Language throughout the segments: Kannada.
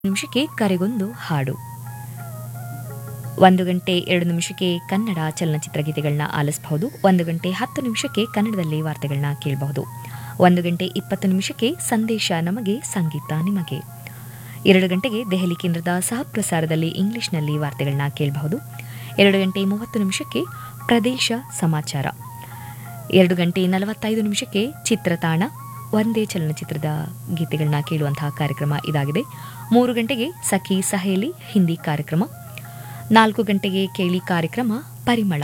ನಿಮಿಷಕ್ಕೆ ಕರೆಗೊಂದು ಹಾಡು ಒಂದು ಗಂಟೆ ಎರಡು ನಿಮಿಷಕ್ಕೆ ಕನ್ನಡ ಚಲನಚಿತ್ರ ಗೀತೆಗಳನ್ನ ಆಲಿಸಬಹುದು ಒಂದು ಗಂಟೆ ಹತ್ತು ನಿಮಿಷಕ್ಕೆ ಕನ್ನಡದಲ್ಲಿ ವಾರ್ತೆಗಳನ್ನ ಕೇಳಬಹುದು ಒಂದು ಗಂಟೆ ಇಪ್ಪತ್ತು ನಿಮಿಷಕ್ಕೆ ಸಂದೇಶ ನಮಗೆ ಸಂಗೀತ ನಿಮಗೆ ಎರಡು ಗಂಟೆಗೆ ದೆಹಲಿ ಕೇಂದ್ರದ ಸಹ ಪ್ರಸಾರದಲ್ಲಿ ಇಂಗ್ಲಿಷ್ನಲ್ಲಿ ವಾರ್ತೆಗಳನ್ನ ಕೇಳಬಹುದು ಎರಡು ಗಂಟೆ ಮೂವತ್ತು ನಿಮಿಷಕ್ಕೆ ಪ್ರದೇಶ ಸಮಾಚಾರ ಎರಡು ಗಂಟೆ ನಲವತ್ತೈದು ನಿಮಿಷಕ್ಕೆ ಚಿತ್ರತಾಣ ಒಂದೇ ಚಲನಚಿತ್ರದ ಗೀತೆಗಳನ್ನ ಕೇಳುವಂತಹ ಕಾರ್ಯಕ್ರಮ ಇದಾಗಿದೆ ಮೂರು ಗಂಟೆಗೆ ಸಖಿ ಸಹೇಲಿ ಹಿಂದಿ ಕಾರ್ಯಕ್ರಮ ನಾಲ್ಕು ಗಂಟೆಗೆ ಕೇಳಿ ಕಾರ್ಯಕ್ರಮ ಪರಿಮಳ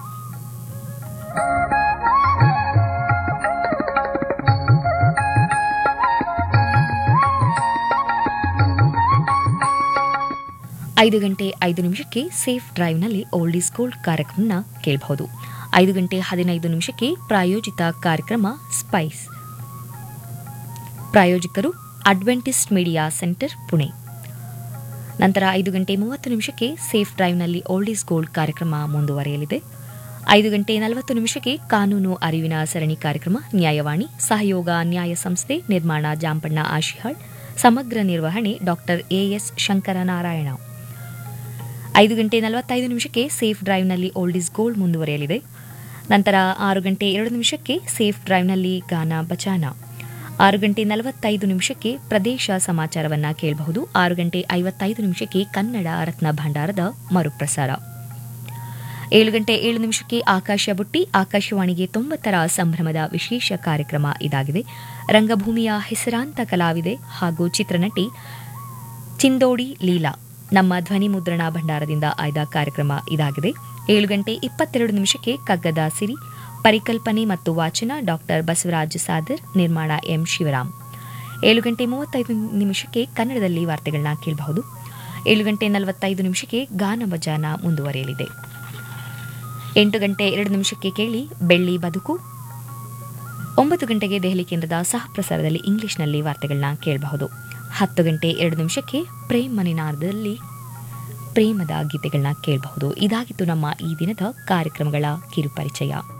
ಐದು ಗಂಟೆ ಐದು ನಿಮಿಷಕ್ಕೆ ಸೇಫ್ ಡ್ರೈವ್ನಲ್ಲಿ ಓಲ್ಡ್ ಈಸ್ ಗೋಲ್ಡ್ ಕಾರ್ಯಕ್ರಮನ ಕೇಳಬಹುದು ಐದು ಗಂಟೆ ಹದಿನೈದು ನಿಮಿಷಕ್ಕೆ ಪ್ರಾಯೋಜಿತ ಕಾರ್ಯಕ್ರಮ ಸ್ಪೈಸ್ ಪ್ರಾಯೋಜಕರು ಅಡ್ವೆಂಟಿಸ್ಟ್ ಮೀಡಿಯಾ ಸೆಂಟರ್ ಪುಣೆ ನಂತರ ಐದು ಗಂಟೆ ಮೂವತ್ತು ನಿಮಿಷಕ್ಕೆ ಸೇಫ್ ಡ್ರೈವ್ನಲ್ಲಿ ಓಲ್ಡ್ ಈಸ್ ಗೋಲ್ಡ್ ಕಾರ್ಯಕ್ರಮ ಮುಂದುವರಿಯಲಿದೆ ಐದು ಗಂಟೆ ನಲವತ್ತು ನಿಮಿಷಕ್ಕೆ ಕಾನೂನು ಅರಿವಿನ ಸರಣಿ ಕಾರ್ಯಕ್ರಮ ನ್ಯಾಯವಾಣಿ ಸಹಯೋಗ ನ್ಯಾಯ ಸಂಸ್ಥೆ ನಿರ್ಮಾಣ ಜಾಂಪಣ್ಣ ಆಶಿಹಾಳ್ ಸಮಗ್ರ ನಿರ್ವಹಣೆ ಡಾಕ್ಟರ್ ಎಎಸ್ ಶಂಕರನಾರಾಯಣ ಐದು ಗಂಟೆ ನಲವತ್ತೈದು ನಿಮಿಷಕ್ಕೆ ಸೇಫ್ ಡ್ರೈವ್ನಲ್ಲಿ ಓಲ್ಡ್ ಈಸ್ ಗೋಲ್ಡ್ ಮುಂದುವರಿಯಲಿದೆ ನಂತರ ಆರು ಗಂಟೆ ಎರಡು ನಿಮಿಷಕ್ಕೆ ಸೇಫ್ ಡ್ರೈವ್ನಲ್ಲಿ ಗಾನ ಬಚಾನ ಆರು ಗಂಟೆ ನಲವತ್ತೈದು ನಿಮಿಷಕ್ಕೆ ಪ್ರದೇಶ ಸಮಾಚಾರವನ್ನ ಕೇಳಬಹುದು ಆರು ಗಂಟೆ ಐವತ್ತೈದು ನಿಮಿಷಕ್ಕೆ ಕನ್ನಡ ರತ್ನ ಭಂಡಾರದ ಮರುಪ್ರಸಾರ ಏಳು ಗಂಟೆ ಏಳು ನಿಮಿಷಕ್ಕೆ ಆಕಾಶ ಬುಟ್ಟಿ ಆಕಾಶವಾಣಿಗೆ ತೊಂಬತ್ತರ ಸಂಭ್ರಮದ ವಿಶೇಷ ಕಾರ್ಯಕ್ರಮ ಇದಾಗಿದೆ ರಂಗಭೂಮಿಯ ಹೆಸರಾಂತ ಕಲಾವಿದೆ ಹಾಗೂ ಚಿತ್ರನಟಿ ಚಿಂದೋಡಿ ಲೀಲಾ ನಮ್ಮ ಧ್ವನಿ ಮುದ್ರಣ ಭಂಡಾರದಿಂದ ಆಯ್ದ ಕಾರ್ಯಕ್ರಮ ಇದಾಗಿದೆ ಏಳು ಗಂಟೆ ಇಪ್ಪತ್ತೆರಡು ನಿಮಿಷಕ್ಕೆ ಕಗ್ಗದ ಸಿರಿ ಪರಿಕಲ್ಪನೆ ಮತ್ತು ವಾಚನ ಡಾಕ್ಟರ್ ಬಸವರಾಜ್ ಸಾದರ್ ನಿರ್ಮಾಣ ಎಂ ಶಿವರಾಮ್ ಏಳು ಗಂಟೆ ಮೂವತ್ತೈದು ನಿಮಿಷಕ್ಕೆ ಕನ್ನಡದಲ್ಲಿ ವಾರ್ತೆಗಳನ್ನ ಕೇಳಬಹುದು ಏಳು ಗಂಟೆ ನಲವತ್ತೈದು ನಿಮಿಷಕ್ಕೆ ಗಾನ ಬಜಾನ ಮುಂದುವರಿಯಲಿದೆ ಎಂಟು ಗಂಟೆ ಎರಡು ನಿಮಿಷಕ್ಕೆ ಕೇಳಿ ಬೆಳ್ಳಿ ಬದುಕು ಒಂಬತ್ತು ಗಂಟೆಗೆ ದೆಹಲಿ ಕೇಂದ್ರದ ಸಹ ಪ್ರಸಾರದಲ್ಲಿ ಇಂಗ್ಲಿಷ್ನಲ್ಲಿ ವಾರ್ತೆಗಳನ್ನ ಕೇಳಬಹುದು ಹತ್ತು ಗಂಟೆ ಎರಡು ನಿಮಿಷಕ್ಕೆ ಪ್ರೇಮ್ ಮನಿನಾರದಲ್ಲಿ ಪ್ರೇಮದ ಗೀತೆಗಳನ್ನ ಕೇಳಬಹುದು ಇದಾಗಿತ್ತು ನಮ್ಮ ಈ ದಿನದ ಕಾರ್ಯಕ್ರಮಗಳ ಕಿರುಪರಿಚಯ